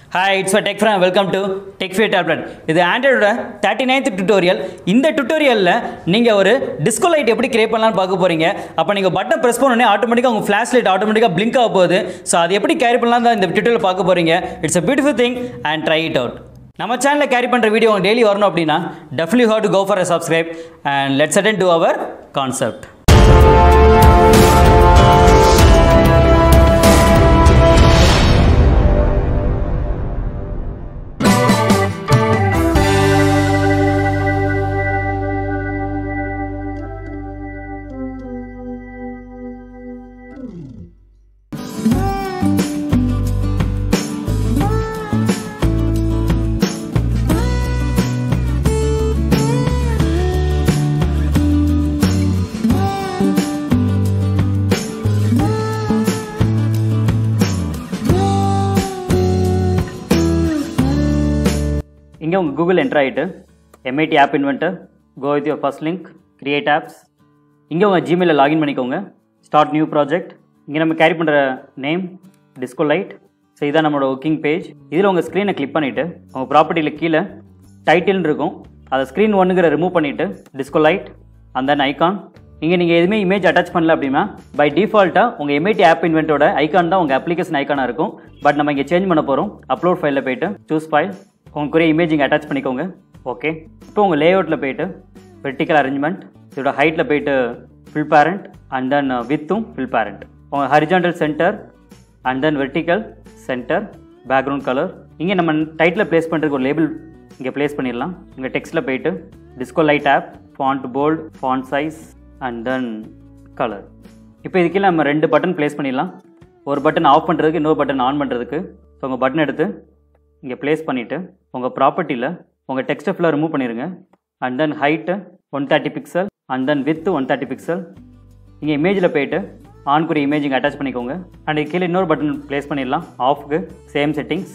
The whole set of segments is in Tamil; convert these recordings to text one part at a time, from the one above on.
hi it's tech from welcome to tech ஃபே டேப்லெட் இது ஆண்ட்ராய்டோட தேர்ட்டி நைன்த் டுட்டோரியல் இந்த டுட்டோரியலில் நீங்கள் ஒரு டிஸ்கோ லைட் எப்படி கிரியேட் பண்ணலாம்னு பார்க்க போகிறீங்க அப்போ நீங்கள் பட்டன் ப்ரெஸ் பண்ணோடனே ஆட்டோமேட்டிக்காக உங்கள் ஃப்ளாஷ் லைட் ஆட்டோமேட்டிக்காக பிளிங்க் ஆக போகுது ஸோ அது எப்படி கேரி பண்ணலாம் தான் இந்த டுட்டோரியல் பார்க்க போகிறீங்க it's a beautiful thing and try it out நம்ம சேனலில் கேரி பண்ணுற வீடியோ உங்களுக்கு டெய்லி வரணும் அப்படின்னா definitely how to go for a subscribe and let's attend to our concept இங்கே உங்கள் கூகுள் என்ட்ரு ஆகிட்டு MIT app inventor go with your first link create apps இங்கே உங்கள் ஜிமெயிலில் லாகின் பண்ணிக்கோங்க ஸ்டார்ட் நியூ ப்ராஜெக்ட் இங்கே நம்ம கேரி பண்ணுற நேம் டிஸ்கோ லைட் ஸோ இதான் நம்மளோட ஒர்க்கிங் பேஜ் இதில் உங்கள் ஸ்க்ரீனை கிளிக் பண்ணிவிட்டு உங்கள் ப்ராப்பர்ட்டியில் கீழே டைட்டில்னு இருக்கும் அதை ஸ்க்ரீன் ஒன்றுங்கிற ரிமூவ் பண்ணிவிட்டு டிஸ்கோ லைட் அந்த ஐகான் இங்கே நீங்கள் எதுவுமே இமேஜ் அட்டாச் பண்ணல அப்படின்னா பை டிஃபால்ட்டாக உங்கள் எம்ஐடி ஆப் இன்வென்ட்டோட ஐகான் தான் உங்கள் அப்ளிகேஷன் ஐக்கானாக இருக்கும் பட் நம்ம இங்கே சேஞ்ச் பண்ண போகிறோம் அப்லோட் ஃபைலில் போயிட்டு சூஸ் ஃபைல் உங்களுக்குரிய இமேஜ் இங்கே அட்டாச் பண்ணிக்கோங்க ஓகே இப்போ உங்கள் லேஅவுட்டில் போயிட்டு வெர்டிக்கல் அரேஞ்ச்மெண்ட் இதோட ஹைட்டில் போயிட்டு ஃபில் பேரண்ட் அண்ட் தென் வித்தும் ஃபில் பேரண்ட் உங்கள் horizontal center and then vertical center background colour இங்கே நம்ம டைட்டில் ப்ளேஸ் பண்ணுறதுக்கு ஒரு லேபிள் இங்கே ப்ளேஸ் பண்ணிடலாம் இங்கே டெக்ஸ்ட்டில் போயிட்டு disco light app font bold font size and then colour இப்போ இதுக்கீழே நம்ம ரெண்டு பட்டன் ப்ளேஸ் பண்ணிடலாம் ஒரு பட்டன் ஆஃப் பண்ணுறதுக்கு இன்னொரு பட்டன் ஆன் பண்ணுறதுக்கு ஸோ உங்கள் பட்டன் எடுத்து இங்கே ப்ளேஸ் பண்ணிவிட்டு உங்கள் ப்ராப்பர்ட்டியில் உங்கள் டெக்ஸ்ட்டை ஃபுல்லாக ரிமூவ் பண்ணிடுங்க and then height one thirty pixel and then width one thirty pixel இங்கே இமேஜில் போயிட்டு ஆன்குரிய இமேஜ் இங்கே அட்டாச் பண்ணிக்கோங்க அண்ட் இது கீழே இன்னொரு பட்டன் ப்ளேஸ் பண்ணிடலாம் ஆஃப்க்கு சேம் செட்டிங்ஸ்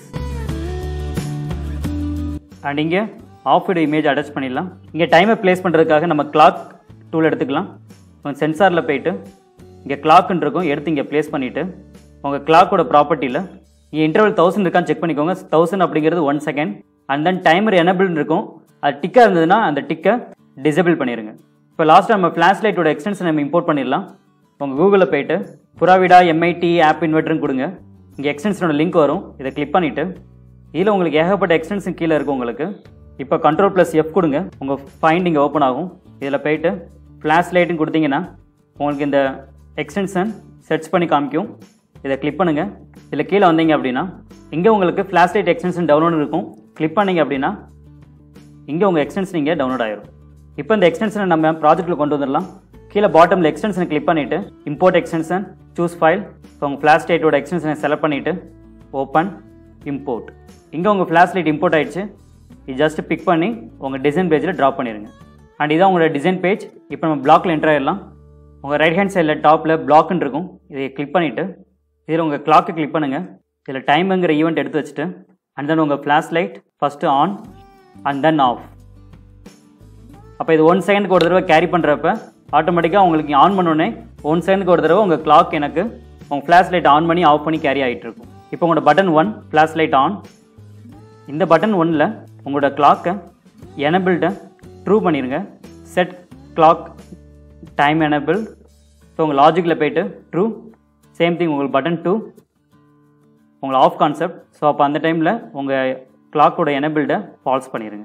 அண்ட் இங்கே ஆஃப் இமேஜ் அட்டாச் பண்ணிடலாம் இங்கே டைமை ப்ளேஸ் பண்ணுறதுக்காக நம்ம கிளாக் டூல் எடுத்துக்கலாம் உங்கள் சென்சாரில் போயிட்டு இங்கே கிளாக்குன்னு இருக்கும் எடுத்து இங்கே ப்ளேஸ் பண்ணிவிட்டு உங்கள் கிளாக்கோட ப்ராப்பர்ட்டியில் இங்கே இன்டர்வல் தௌசண்ட் இருக்கான்னு செக் பண்ணிக்கோங்க தௌசண்ட் அப்படிங்கிறது one second and then timer எனபிள்னு இருக்கும் அது டிக்காக இருந்ததுன்னா அந்த டிக்கை டிசேபிள் பண்ணிடுங்க இப்போ லாஸ்ட்டாக நம்ம ஃப்ளாஷ் லைட்டோட எக்ஸ்டென்ஷன் நம்ம இம்போர்ட் பண்ணிடலாம் உங்கள் கூகுளில் போயிட்டு புறாவிடா எம்ஐடி ஆப் இன்வெர்ட்டர்னு கொடுங்க இங்கே எக்ஸ்டென்ஷனோட லிங்க் வரும் இதை கிளிக் பண்ணிவிட்டு இதில் உங்களுக்கு ஏகப்பட்ட எக்ஸ்டென்ஷன் கீழே இருக்கும் உங்களுக்கு இப்போ கண்ட்ரோல் ப்ளஸ் எஃப் கொடுங்க உங்கள் ஃபைண்ட் இங்கே ஓப்பன் ஆகும் இதில் போயிட்டு ஃப்ளாஷ் லைட்டுன்னு கொடுத்தீங்கன்னா உங்களுக்கு இந்த எக்ஸ்டென்ஷன் சர்ச் பண்ணி காமிக்கும் இதை கிளிக் பண்ணுங்கள் இதில் கீழே வந்தீங்க அப்படின்னா இங்கே உங்களுக்கு ஃப்ளாஷ் லைட் எக்ஸ்டென்ஷன் டவுன்லோட் இருக்கும் கிளிக் பண்ணீங்க அப்படின்னா இங்கே உங்கள் எக்ஸ்டென்ஷன் இங்கே டவுன்லோட் ஆயிரும் இப்போ இந்த எக்ஸ்டென்ஷனை நம்ம ப்ராஜெக்ட்டில் கொண்டு வந்துடலாம் கீழே பாட்டமில் எக்ஸ்டென்ஷனை கிளிக் பண்ணிவிட்டு import extension choose file so உங்கள் ஃப்ளாஷ் லைட்டோட எக்ஸ்டென்ஷனை செலக்ட் பண்ணிவிட்டு ஓப்பன் இம்போர்ட் இங்கே உங்கள் ஃப்ளாஷ் லைட் இம்போர்ட் ஆயிடுச்சு இது ஜஸ்ட் பிக் பண்ணி உங்கள் டிசைன் பேஜில் ட்ராப் பண்ணிடுங்க அண்ட் இதான் உங்களோட டிசைன் பேஜ் இப்போ நம்ம பிளாக்ல என்டர் ஆயிடலாம் உங்கள் ரைட் ஹேண்ட் சைடில் டாப்பில் பிளாக்னு இருக்கும் இதை கிளிக் பண்ணிவிட்டு இதில் உங்கள் கிளாக்கை கிளிக் பண்ணுங்கள் இதில் டைமுங்கிற ஈவெண்ட் எடுத்து வச்சுட்டு அண்ட் தென் உங்கள் flash light first on and then off அப்போ இது ஒன் செகண்டுக்கு ஒரு தடவை கேரி பண்ணுறப்ப ஆட்டோமேட்டிக்காக உங்களுக்கு ஆன் பண்ணோடனே ஒன் செகண்டுக்கு ஒரு தடவை உங்கள் கிளாக் எனக்கு உங்கள் ஃப்ளாஷ் லைட் ஆன் பண்ணி ஆஃப் பண்ணி கேரி ஆகிட்டு இருக்கும் இப்போ உங்களோட button one flash light on இந்த பட்டன் ஒன்னில் உங்களோட கிளாக்கை எனபிள்ட ட்ரூ பண்ணிடுங்க set clock time enable so உங்கள் லாஜிக்கில் போயிட்டு ட்ரூ சேம் திங் உங்களுக்கு பட்டன் டூ உங்களை ஆஃப் கான்செப்ட் ஸோ அப்போ அந்த டைமில் உங்கள் கிளாக்கோட எனபிள்ட ஃபால்ஸ் பண்ணிடுங்க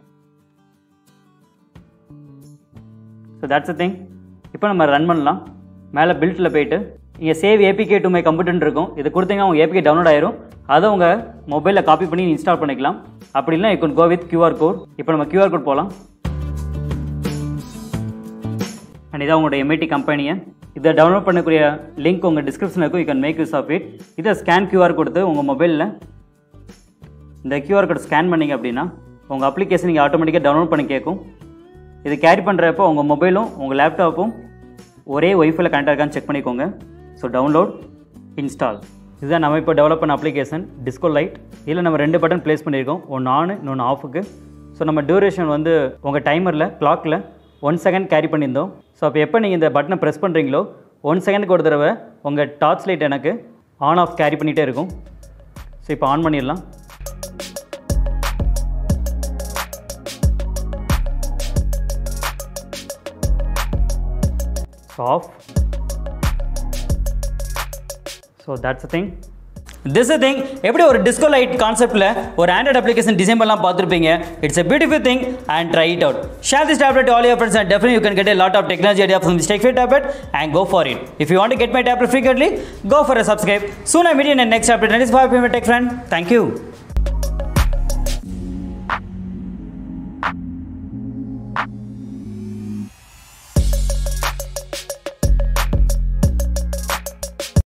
ஸோ தட்ஸ் அ திங் இப்போ நம்ம ரன் பண்ணலாம் மேலே பில்ட்டில் போயிட்டு இங்கே சேவ் ஏபிகே டு மை கம்ப்யூட்டர்னு இருக்கும் இது கொடுத்தீங்கன்னா உங்கள் ஏபிகே டவுன்லோட் ஆயிரும் அதை உங்கள் மொபைலில் காப்பி பண்ணி இன்ஸ்டால் பண்ணிக்கலாம் அப்படி இல்லை you go with QR code இப்போ நம்ம கியூஆர் கோட் போகலாம் அண்ட் இதான் உங்களோட எம்ஐடி கம்பெனியை இதை டவுன்லோட் பண்ணக்கூடிய லிங்க் உங்கள் டிஸ்கிரிப்ஷனில் இருக்கும் you can make use of it இதை ஸ்கேன் கியூஆர் கொடுத்து உங்கள் மொபைலில் இந்த கியூஆர் கோட் ஸ்கேன் பண்ணிங்க அப்படின்னா உங்கள் அப்ளிகேஷன் நீங்கள் ஆட்டோமேட்டிக்காக டவுன்லோட் பண்ணி கேட்கும் இது கேரி பண்ணுறப்போ உங்கள் மொபைலும் உங்கள் லேப்டாப்பும் ஒரே ஒய்ஃபைல கனெக்ட் இருக்கான்னு செக் பண்ணிக்கோங்க ஸோ டவுன்லோட் இன்ஸ்டால் இதுதான் நம்ம இப்போ டெவலப் பண்ண அப்ளிகேஷன் டிஸ்கோ லைட் இதில் நம்ம ரெண்டு பட்டன் ப்ளேஸ் பண்ணியிருக்கோம் ஒன்று ஆன் இன்னொன்று ஆஃபுக்கு ஸோ நம்ம டியூரேஷன் வந்து உங்கள் டைமரில் கிளாக்கில் ஒன் செகண்ட் கேரி பண்ணியிருந்தோம் ஸோ அப்போ எப்போ நீங்கள் இந்த பட்டனை ப்ரெஸ் பண்ணுறீங்களோ ஒன் செகண்டுக்கு ஒரு தடவை உங்கள் டார்ச் லைட் எனக்கு ஆன் ஆஃப் கேரி பண்ணிகிட்டே இருக்கும் ஸோ இப்போ ஆன் பண்ணிடலாம் off so that's thing this thing எப்படி ஒரு டிஸ்கோ லைட் கான்செப்ட்டில் ஒரு ஆண்ட்ராய்ட் அப்ளிகேஷன் டிசைன் பண்ணலாம் பார்த்துருப்பீங்க it's a beautiful thing and try it out share this tablet to all your friends and definitely you can get a lot of technology idea from this TechFit tablet and go for it if you want to get my tablet frequently go for a subscribe soon I meet you in the next tablet and it's bye from your tech friend thank you